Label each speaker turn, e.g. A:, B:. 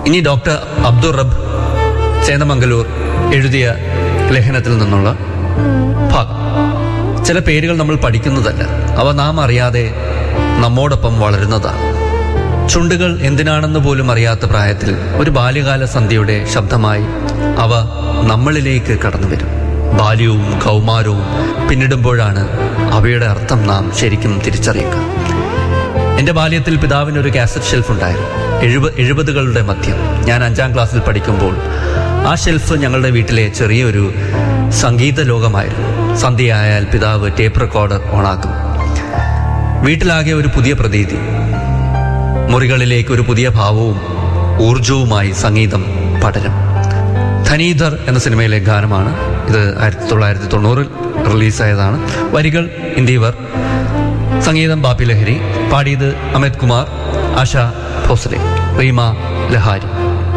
A: ഇനി ഡോക്ടർ അബ്ദുൾ റബ് ചേന്നമംഗലൂർ എഴുതിയ ലേഖനത്തിൽ നിന്നുള്ള ഭാഗം ചില പേരുകൾ നമ്മൾ പഠിക്കുന്നതല്ല അവ നാം അറിയാതെ നമ്മോടൊപ്പം വളരുന്നതാണ് ചുണ്ടുകൾ എന്തിനാണെന്ന് പോലും അറിയാത്ത പ്രായത്തിൽ ഒരു ബാല്യകാല സന്ധ്യയുടെ ശബ്ദമായി അവ നമ്മളിലേക്ക് കടന്നു വരും ബാല്യവും കൗമാരവും പിന്നിടുമ്പോഴാണ് അവയുടെ അർത്ഥം നാം ശരിക്കും തിരിച്ചറിയുക എന്റെ ബാല്യത്തിൽ പിതാവിന് ഒരു കാസറ്റ് ഷെൽഫ് ഉണ്ടായിരുന്നു എഴുപ എഴുപതുകളുടെ മധ്യം ഞാൻ അഞ്ചാം ക്ലാസ്സിൽ പഠിക്കുമ്പോൾ ആ ഷെൽഫ് ഞങ്ങളുടെ വീട്ടിലെ ചെറിയൊരു സംഗീത ലോകമായിരുന്നു സന്ധ്യയായാൽ പിതാവ് ടേപ്പ് റെക്കോർഡർ ഓണാക്കും വീട്ടിലാകെ ഒരു പുതിയ പ്രതീതി മുറികളിലേക്ക് ഒരു പുതിയ ഭാവവും ഊർജവുമായി സംഗീതം പടരും ധനീധർ എന്ന സിനിമയിലെ ഗാനമാണ് ഇത് ആയിരത്തി തൊള്ളായിരത്തി തൊണ്ണൂറിൽ റിലീസായതാണ് വരികൾ ഇന്ദീവർ സംഗീതം ബാപ്പി ലഹരി പാടിയത് അമിത് കുമാർ ആശ ഭോസ്ലെ റീമ ലഹാരി